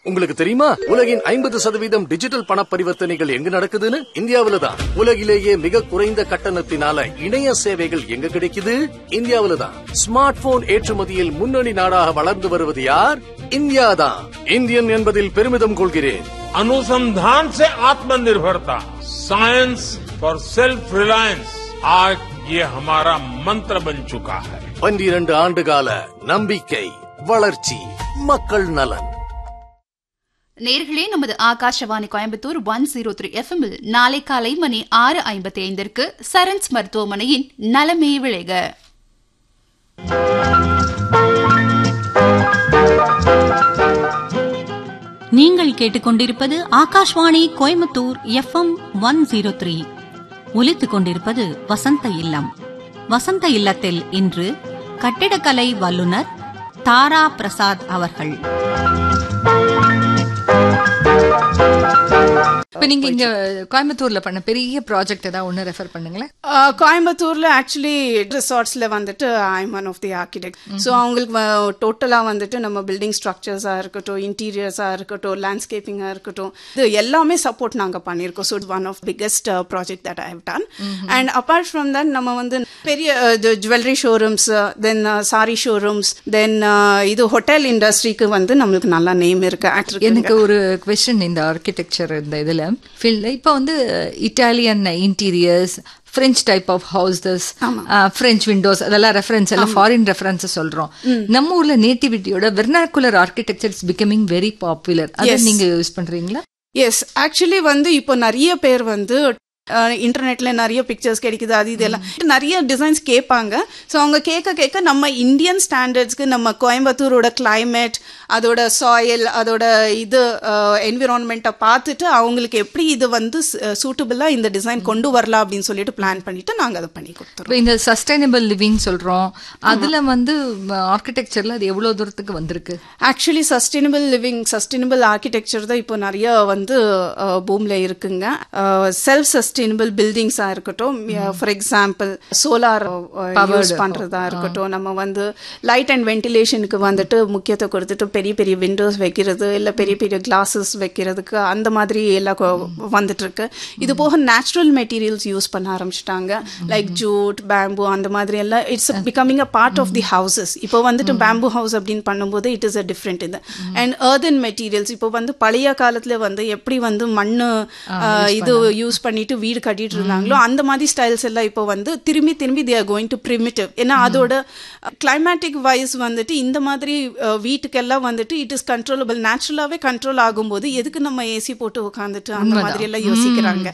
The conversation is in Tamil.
உங்களுக்கு தெரியுமா உலகின் ஐம்பது சதவீதம் டிஜிட்டல் பண பரிவர்த்தனைகள் எங்க நடக்குதுன்னு இந்தியாவில தான் உலகிலேயே மிக குறைந்த கட்டணத்தினால இணைய சேவைகள் எங்க கிடைக்குது இந்தியாவில தான் ஸ்மார்ட் போன் ஏற்றுமதியில் முன்னணி நாடாக வளர்ந்து வருவது யார் இந்தியா தான் இந்தியன் என்பதில் பெருமிதம் கொள்கிறேன் अनुसंधान से आत्मनिर्भरता साइंस फॉर सेल्फ रिलायंस आज ये हमारा मंत्र बन चुका है பன்னிரண்டு ஆண்டுகால நம்பிக்கை வளர்ச்சி மக்கள் நலன் நேர்களே நமது Akashvani Coimbatore one zero three எஃப்எம்மில் நாளை காலை மணி ஆறு ஐம்பத்தி ஐந்திற்கு சரண்ஸ் மருத்துவமனையின் நலமே விளைக நீங்கள் கேட்டுக்கொண்டிருப்பது Akashvani Coimbatore FM one zero three ஒலித்துக் கொண்டிருப்பது வசந்த இல்லம் வசந்த இல்லத்தில் இன்று கட்டிடக்கலை வல்லுநர் தாரா பிரசாத் அவர்கள் இப்ப நீங்க இங்க கோயம்புத்தூர்ல பண்ண பெரிய ப்ராஜெக்ட் ஏதாவது ஒண்ணு ரெஃபர் பண்ணுங்களேன் ஆஹ் கோயம்புத்தூர்ல ஆக்சுவலி ரிசார்ட்ஸ்ல வந்துட்டு I one of the architect so அவங்களுக்கு டோட்டலா வந்துட்டு நம்ம பில்டிங் ஸ்ட்ரக்சர்ஸா இருக்கட்டும் இன்டீரியர்ஸா இருக்கட்டும் லேண்ட்ஸ்கேப்பிங்கா இருக்கட்டும் இது எல்லாமே சப்போர்ட் நாங்க பண்ணியிருக்கோம் so one of biggest project that I have done and apart from that நம்ம வந்து பெரிய jewellery showrooms then sorry showrooms then இது ஹோட்டல் இண்டஸ்ட்ரிக்கு வந்து நம்மளுக்கு நல்ல நேம் இருக்கு ஆக்டர் எனக்கு ஒரு கொஸ்டின் இந்த ஆர்கிடெக்சர் இந்த இதுல ஃபீல்ட்ல இப்ப வந்து Italian interiors French type of houses French windows அதெல்லாம் ரெஃபரன்ஸ் எல்லாம் ஃபாரின் ரெஃபரன்ஸ் சொல்றோம் நம்ம ஊர்ல நேட்டிவிட்டியோட vernacular architecture is becoming very popular அதை நீங்க யூஸ் பண்றீங்களா எஸ் ஆக்சுவலி வந்து இப்போ நிறைய பேர் வந்து இன்டர்நெட்ல நிறைய பிக்சர்ஸ் கிடைக்குது அது இதெல்லாம் நிறைய டிசைன்ஸ் கேட்பாங்க ஸோ அவங்க கேட்க கேட்க நம்ம இந்தியன் ஸ்டாண்டர்ட்ஸ்க்கு நம்ம கோயம்புத்தூரோட கிளைமேட் அதோட சாயில் அதோட இது என்விரான்மெண்ட்டை பார்த்துட்டு அவங்களுக்கு எப்படி இது வந்து சூட்டபிளாக இந்த டிசைன் கொண்டு வரலாம் அப்படின்னு சொல்லிட்டு பிளான் பண்ணிட்டு நாங்கள் அதை பண்ணி கொடுத்துருவோம் இப்போ இந்த சஸ்டைனபிள் லிவிங் சொல்றோம் அதுல வந்து ஆர்கிடெக்சர்ல அது எவ்வளவு தூரத்துக்கு வந்திருக்கு actually sustainable living sustainable architecture தான் இப்போ நிறைய வந்து பூமில் இருக்குங்க செல்ஃப் சஸ்டைனபிள் பில்டிங்ஸாக இருக்கட்டும் ஃபார் எக்ஸாம்பிள் சோலார் யூஸ் பண்ணுறதா இருக்கட்டும் நம்ம வந்து லைட் அண்ட் வென்டிலேஷனுக்கு வந்துட்டு முக்கியத்துவம் கொடுத்துட்டு பெரிய பெரிய விண்டோஸ் வைக்கிறது இல்லை பெரிய பெரிய கிளாஸஸ் வைக்கிறதுக்கு அந்த மாதிரி எல்லாம் வந்துட்டு இருக்கு இது போக நேச்சுரல் மெட்டீரியல்ஸ் யூஸ் பண்ண ஆரம்பிச்சிட்டாங்க லைக் ஜூட் பேம்பு அந்த மாதிரி எல்லாம் it's becoming a part of the houses இப்போ வந்துட்டு பேம்பு ஹவுஸ் அப்படின்னு பண்ணும்போது இட் இஸ் அ டிஃப்ரெண்ட் இது அண்ட் ஏர்தன் மெட்டீரியல்ஸ் இப்போ வந்து பழைய காலத்துல வந்து எப்படி வந்து மண்ணு இது யூஸ் பண்ணிட்டு வீடு கட்டிட்டு இருந்தாங்களோ அந்த மாதிரி ஸ்டைல்ஸ் எல்லாம் இப்போ வந்து திரும்பி திரும்பி they are going to primitive ஏன்னா அதோட கிளைமேட்டிக் வைஸ் வந்துட்டு இந்த மாதிரி வீட்டுக்கெல்லாம் வந்துட்டு இட் இஸ் கண்ட்ரோலபிள் நேச்சுரலாவே கண்ட்ரோல் ஆகும்போது எதுக்கு நம்ம ஏசி போட்டு உட்காந்துட்டு அந்த மாதிரி எல்லாம் யோசிக்கிறாங்க